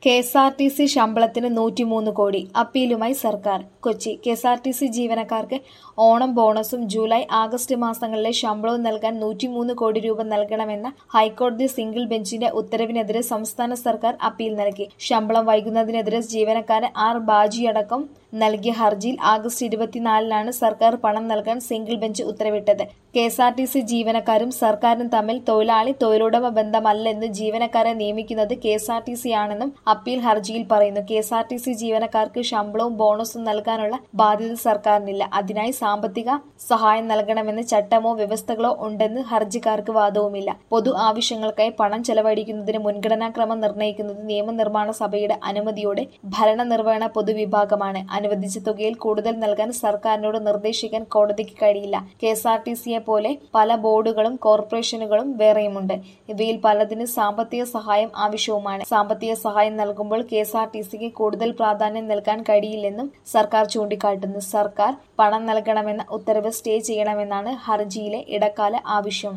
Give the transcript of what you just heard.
K S R T C ശമ്പളത്തിന് നൂറ്റിമൂന്ന് കോടി അപ്പീലുമായി സർക്കാർ Kochi K S R T C ജീവനക്കാർക്ക് ഓണം ബോണസും ജൂലൈ ആഗസ്റ്റ് മാസങ്ങളിലെ ശമ്പളവും നൽകാൻ നൂറ്റിമൂന്ന് കോടി രൂപ നൽകണമെന്ന ഹൈക്കോടതി സിംഗിൾ ബെഞ്ചിന്റെ ഉത്തരവിനെതിരെ സംസ്ഥാന സർക്കാർ അപ്പീൽ നൽകി ശമ്പളം വൈകുന്നതിനെതിരെ ജീവനക്കാരൻ ആർ ബാജിയടക്കം നൽകിയ ഹർജിയിൽ ആഗസ്റ്റ് ഇരുപത്തിനാലിനാണ് സർക്കാർ പണം നൽകാൻ സിംഗിൾ ബെഞ്ച് ഉത്തരവിട്ടത് K S R T C ജീവനക്കാരും സർക്കാരും തമ്മിൽ തൊഴിലാളി തൊഴിലുടമ ബന്ധമല്ലെന്ന് ജീവനക്കാരെ നിയമിക്കുന്നത് K S R T C ആണെന്നും അപ്പീൽ ഹർജിയിൽ പറയുന്നു K S R T C ജീവനക്കാർക്ക് ശമ്പളവും ബോണസും നൽകാനുള്ള ബാധ്യത സർക്കാരിനില്ല അതിനായി സാമ്പത്തിക സഹായം നൽകണമെന്ന് ചട്ടമോ വ്യവസ്ഥകളോ ഉണ്ടെന്ന് ഹർജിക്കാർക്ക് വാദവുമില്ല പൊതു ആവശ്യങ്ങൾക്കായി പണം ചെലവഴിക്കുന്നതിന് മുൻഗണനാക്രമം നിർണ്ണയിക്കുന്നത് നിയമനിർമ്മാണ സഭയുടെ അനുമതിയോടെ ഭരണനിർവഹണ പൊതുവിഭാഗമാണ് അനുവദിച്ച തുകയിൽ കൂടുതൽ നൽകാൻ സർക്കാരിനോട് നിർദ്ദേശിക്കാൻ കോടതിക്ക് കഴിയില്ല കെ എസ് ആർ ടി സിയെ പോലെ പല ബോർഡുകളും കോർപ്പറേഷനുകളും വേറെയുമുണ്ട് ഇവയിൽ പലതിന് സാമ്പത്തിക സഹായം ആവശ്യവുമാണ് സാമ്പത്തിക സഹായം നൽകുമ്പോൾ കെ എസ് ആർ ടി സിക്ക് കൂടുതൽ പ്രാധാന്യം നൽകാൻ കഴിയില്ലെന്നും സർക്കാർ ചൂണ്ടിക്കാട്ടുന്നു സർക്കാർ പണം നൽകണമെന്ന ഉത്തരവ് സ്റ്റേ ചെയ്യണമെന്നാണ് ഹർജിയിലെ ഇടക്കാല ആവശ്യം